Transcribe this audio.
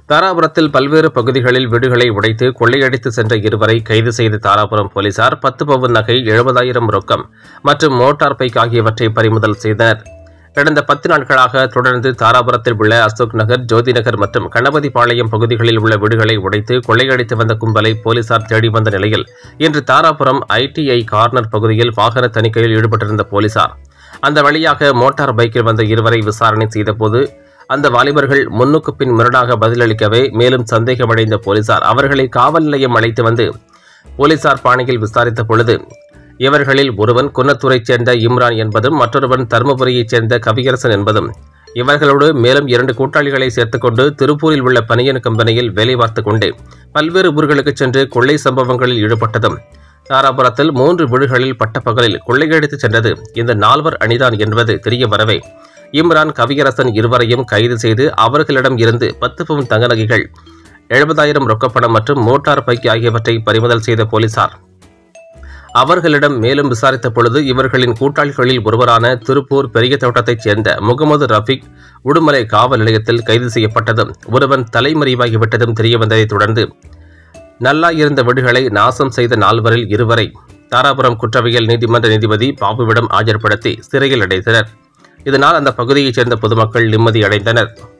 தாராபுரத்தில் பல்வேறு பகுதிகளில் வீடுகளை உடைத்து கொள்ளையடித்து சென்ற இருவரை கைது செய்த தாராபுரம் போலீசார் பத்து பவுன் நகை எழுபதாயிரம் ரொக்கம் மற்றும் மோட்டார் பைக் ஆகியவற்றை பறிமுதல் செய்தனர் கடந்த பத்து நாட்களாக தொடர்ந்து தாராபுரத்தில் உள்ள அசோக் நகர் ஜோதி நகர் மற்றும் கணபதிபாளையம் பகுதிகளில் உள்ள வீடுகளை உடைத்து கொள்ளையடித்து வந்த கும்பலை போலீசார் தேடி வந்த நிலையில் இன்று தாராபுரம் ஐடிஐ கார்னர் பகுதியில் வாகன தணிக்கையில் ஈடுபட்டிருந்த போலீசார் அந்த வழியாக மோட்டார் பைக்கில் வந்த இருவரை விசாரணை செய்தபோது அந்த வாலிபர்கள் முன்னுக்கு பின் முரணாக பதிலளிக்கவே மேலும் சந்தேகமடைந்த போலீசார் அவர்களை காவல் நிலையம் அழைத்து வந்து போலீசார் பாணியில் விசாரித்த பொழுது இவர்களில் ஒருவன் குன்னத்தூரைச் சேர்ந்த இம்ரான் என்பதும் மற்றொருவன் தருமபுரியைச் சேர்ந்த கவியரசன் என்பதும் இவர்களோடு மேலும் இரண்டு கூட்டாளிகளை சேர்த்துக்கொண்டு திருப்பூரில் உள்ள பனியன் கம்பெனியில் வேலை பார்த்துக் கொண்டு பல்வேறு ஊர்களுக்கு சென்று கொள்ளை சம்பவங்களில் ஈடுபட்டதும் தாராபுரத்தில் மூன்று வீடுகளில் பட்டப்பகலில் கொள்ளையடித்து சென்றது இந்த நால்வர் அணிதான் என்பது தெரிய வரவே இம்ரான் கவியரசன் இருவரையும் கைது செய்து அவர்களிடம் இருந்து பத்து பவுன் தங்க நகைகள் எழுபதாயிரம் ரொக்கப்பணம் மற்றும் மோட்டார் பைக் ஆகியவற்றை பறிமுதல் செய்த போலீசார் அவர்களிடம் மேலும் விசாரித்த பொழுது இவர்களின் கூட்டாளிகளில் ஒருவரான திருப்பூர் பெரிய தோட்டத்தைச் சேர்ந்த முகமது ரஃபிக் உடுமலை காவல் நிலையத்தில் கைது செய்யப்பட்டதும் ஒருவன் தலைமறைவாகிவிட்டதும் தெரியவந்ததைத் தொடர்ந்து நல்லா இருந்த வீடுகளை நாசம் செய்த நால்வரில் இருவரை தாராபுரம் குற்றவியல் நீதிமன்ற நீதிபதி பாபுவிடம் ஆஜர்படுத்தி சிறையில் அடைத்தனர் இதனால் அந்த பகுதியைச் சேர்ந்த பொதுமக்கள் நிம்மதி அடைந்தனர்